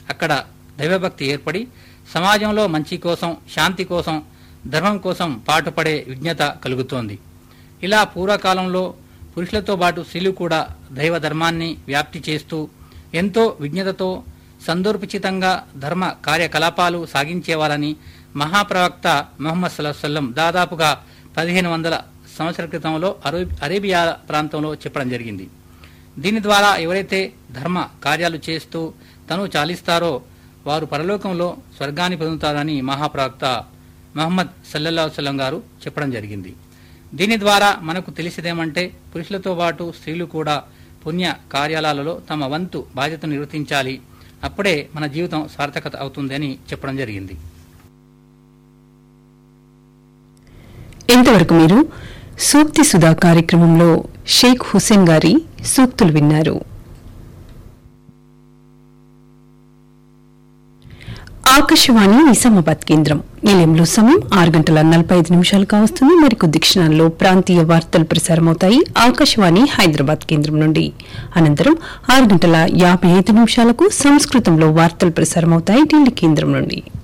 అక్కడ దైవభక్తి ఏర్పడి సమాజంలో మంచి కోసం శాంతి కోసం ధర్మం కోసం పాటుపడే విజ్ఞత కలుగుతోంది ఇలా పూర్వకాలంలో పురుషులతో పాటు స్త్రీలు కూడా దైవ ధర్మాన్ని వ్యాప్తి చేస్తూ ఎంతో విజ్ఞతతో సందర్భోచితంగా ధర్మ కార్యకలాపాలు సాగించేవారని మహాప్రవక్త మొహమ్మద్ సల్లాహం దాదాపుగా పదిహేను వందల సంవత్సరాల క్రితంలో అరే అరేబియా ప్రాంతంలో చెప్పడం జరిగింది దీని ద్వారా ఎవరైతే ధర్మ కార్యాలు చేస్తూ తను చాలిస్తారో వారు పరలోకంలో స్వర్గాన్ని పొందుతారని మహాప్రవక్త మహమ్మద్ సల్లల్లా వసల్లం గారు చెప్పడం జరిగింది దీని ద్వారా మనకు తెలిసేదేమంటే పురుషులతో పాటు స్త్రీలు కూడా పుణ్య కార్యాలలో తమ వంతు బాధ్యతను నిర్వర్తించాలి అప్పుడే మన జీవితం సార్థకత అవుతుందని చెప్పడం జరిగింది ఇంతవరకు మీరు సూక్తి సుధా కార్యక్రమంలో షేక్ హుసేన్ గారి సూక్తులు విన్నారు ఆకాశవాణి నిజామాబాద్ కేంద్రం నిలయంలో సమయం ఆరు గంటల నలభై ఐదు నిమిషాలు కావస్తుంది మరికొద్ది క్షణాల్లో ప్రాంతీయ వార్తలు ప్రసారమవుతాయి ఆకాశవాణి హైదరాబాద్ కేంద్రం నుండి అనంతరం ఆరు గంటల యాభై ఐదు నిమిషాలకు సంస్కృతంలో వార్తలు ప్రసారమవుతాయి ఢిల్లీ కేంద్రం నుండి